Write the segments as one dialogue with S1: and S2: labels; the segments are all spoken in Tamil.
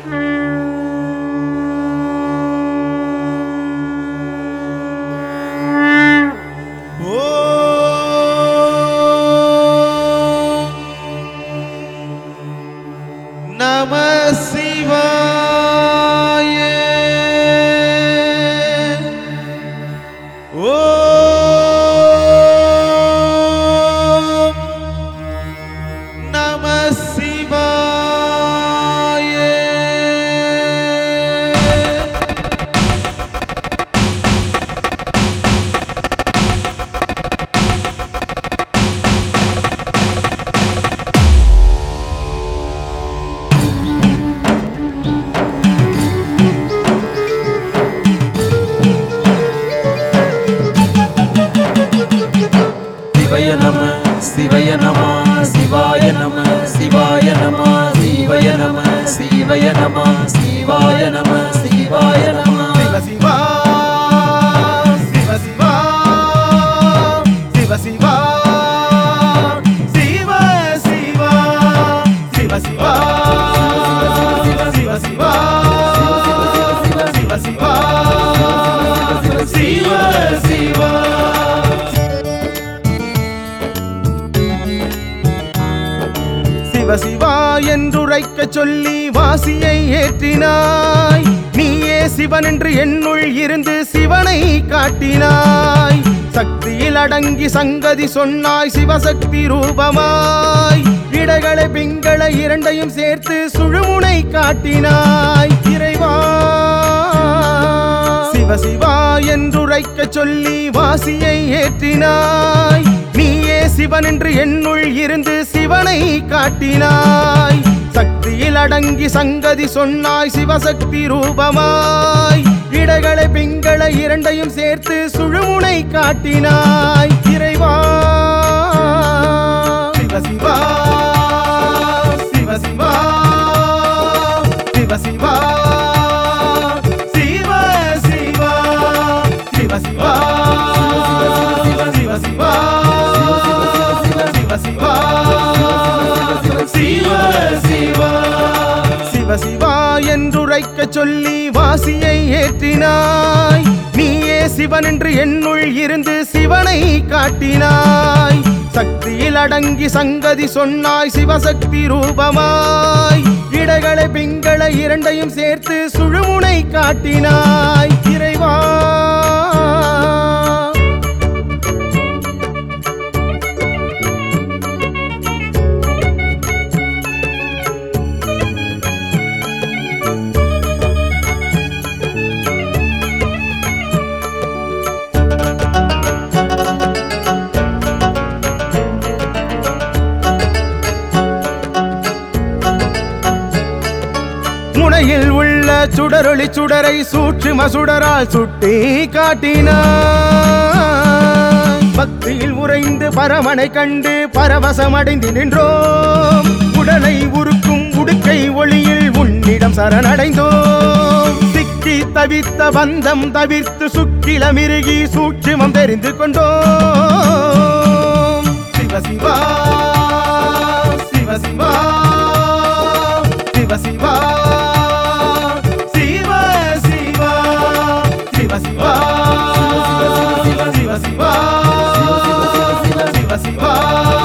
S1: ஓம் நம சிவாய ஓம் நம சிவாய
S2: சிவய நம சிவய நம சிவாய நம சிவாய நம சிவய நம சிவய நம சிவாய நம சிவாய நம
S1: சிவ சிவா சிவ சிவா சிவ சிவா சிவ சிவா சிவ சிவா சிவ சிவா சிவ சிவா சிவ சிவா சிவ சிவா என்றுரைக்க சொல்லி வாசியை ஏற்றினாய் நீயே சிவன் என்று என்னுள் இருந்து சிவனை காட்டினாய் சக்தியில் அடங்கி சங்கதி சொன்னாய் சிவசக்தி ரூபமாய் இடைகளை பிங்களை இரண்டையும் சேர்த்து சுழுமுனை காட்டினாய் இறைவா சிவ சிவா என்றுரைக்க சொல்லி வாசியை ஏற்றினாய் நீயே சிவன் என்று என்னுள் இருந்து சிவனை காட்டினாய் சக்தியில் அடங்கி சங்கதி சொன்னாய் சிவசக்தி ரூபமாய் இடைகளை பிங்களை இரண்டையும் சேர்த்து சுழுமுனை காட்டினாய் இறைவா சிவ சிவா சிவ சிவா சிவ சிவா சிவ சிவா சிவ சிவா சிவ சிவா சிவ சிவா சிவ சிவா சிவ சிவா என்றுரைக்க சொல்லி வாசியை ஏற்றினாய் நீயே சிவன் என்று என்னுள் இருந்து சிவனை காட்டினாய் சக்தியில் அடங்கி சங்கதி சொன்னாய் சிவசக்தி ரூபமாய் இடைகளை பிங்களை இரண்டையும் சேர்த்து சுழுமுனை காட்டினாய் இறைவா முனையில் உள்ள சுடரொளி சுடரை சூட்சும சுடரால் சுட்டி காட்டினாய் பக்தியில் உறைந்து பரமனை கண்டு பரவசமடைந்து நின்றோம் உடலை உருக்கும் உடுக்கை ஒளியில் உன்னிடம் சரணடைந்தோம் சிக்கி தவித்த பந்தம் தவிர்த்து சுக்கிலமிருகி சூட்சுமம் தெரிந்து கொண்டோம் சிவ சிவா சிவ சிவா சிவ சிவா சிவ சிவா சிவ சிவா சிவ சிவா சிவ சிவா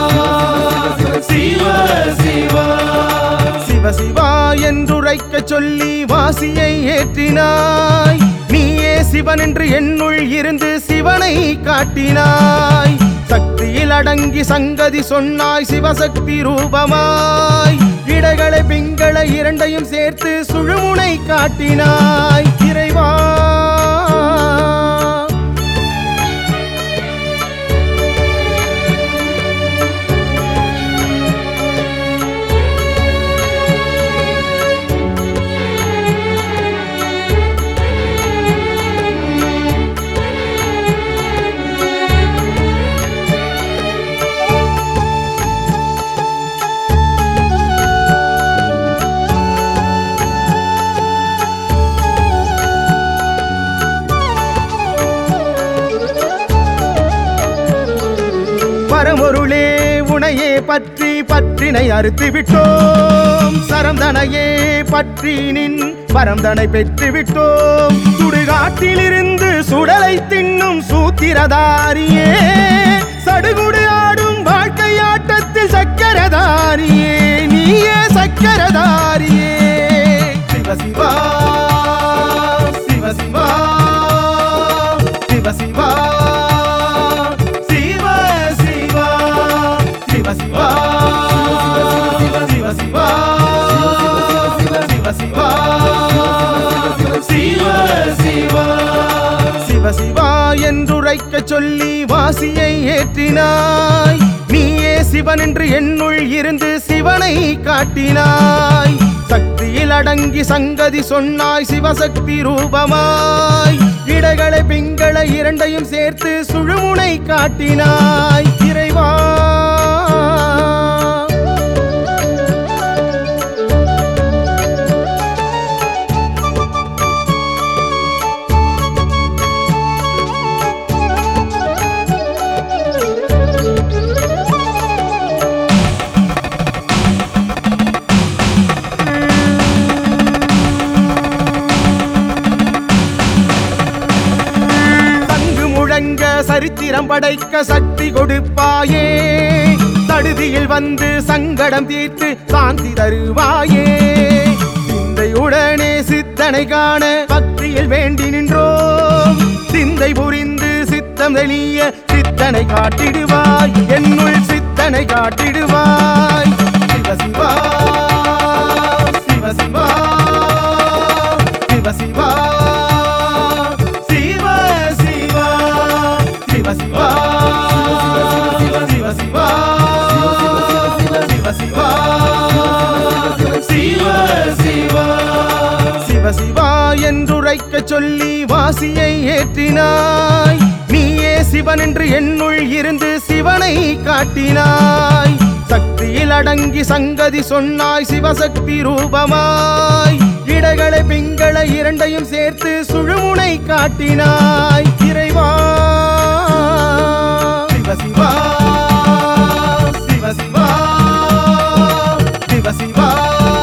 S1: சிவ சிவா சிவ சிவா என்றுரைக்க சொல்லி வாசியை ஏற்றினாய் நீயே சிவன் என்று என்னுள் இருந்து சிவனை காட்டினாய் சக்தியில் அடங்கி சங்கதி சொன்னாய் சிவசக்தி ரூபமாய் இடைகளை பிங்களை இரண்டையும் சேர்த்து சுழுமுனை காட்டினாய் இறைவா பரமொருளே உனையே பற்றி பற்றினை அறுத்து விட்டோம் சரம் தனையே பற்றி நின் பரந்தனை பெற்று விட்டோம் சுடுகாட்டிலிருந்து சுடலை தின்னும் சூத்திரதாரியே சடுகுடு ஆடும் வாழ்க்கை ஆட்டத்தில் சக்கரதாரியே நீயே சக்கரதாரியே சிவ சிவா சிவ சிவா சிவ சிவா சிவ சிவா சிவ சிவா சிவ சிவா சிவ சிவா சிவ சிவா சிவ சிவா என்றுரைக்க சொல்லி வாசியை ஏற்றினாய் நீயே சிவன் என்று என்னுள் இருந்து சிவனை காட்டினாய் சக்தியில் அடங்கி சங்கதி சொன்னாய் சிவசக்தி ரூபமாய் இடகளை பிங்களை இரண்டையும் சேர்த்து சுழுமுனை காட்டினாய் இறைவா தங்கு முழங்க சரித்திரம் படைக்க சக்தி கொடுப்பாயே தடுதியில் வந்து சங்கடம் தீர்த்து சாந்தி தருவாயே சிந்தையுடனே சித்தனை காண பக்தியில் வேண்டி நின்றோம் சிந்தை புரிந்து சித்தம் தெளிய சித்தனை காட்டிடுவாய் என்னுள் சித்தனை காட்டிடுவாய் சிவ சிவா சிவ சிவா சிவ சிவா சிவ சிவா சிவ சிவா சிவ சிவா சிவ சிவா சிவ சிவா சிவ சிவா என்றுரைக்க சொல்லி வாசியை ஏற்றினாய் நீயே சிவன் என்று என்னுள் இருந்து சிவனை காட்டினாய் சக்தியில் அடங்கி சங்கதி சொன்னாய் சிவசக்தி ரூபமாய் இடகளை பிங்களை இரண்டையும் சேர்த்து சுழுமுனை காட்டினாய் இறைவா சிவ சிவா சிவ சிவா சிவ சிவா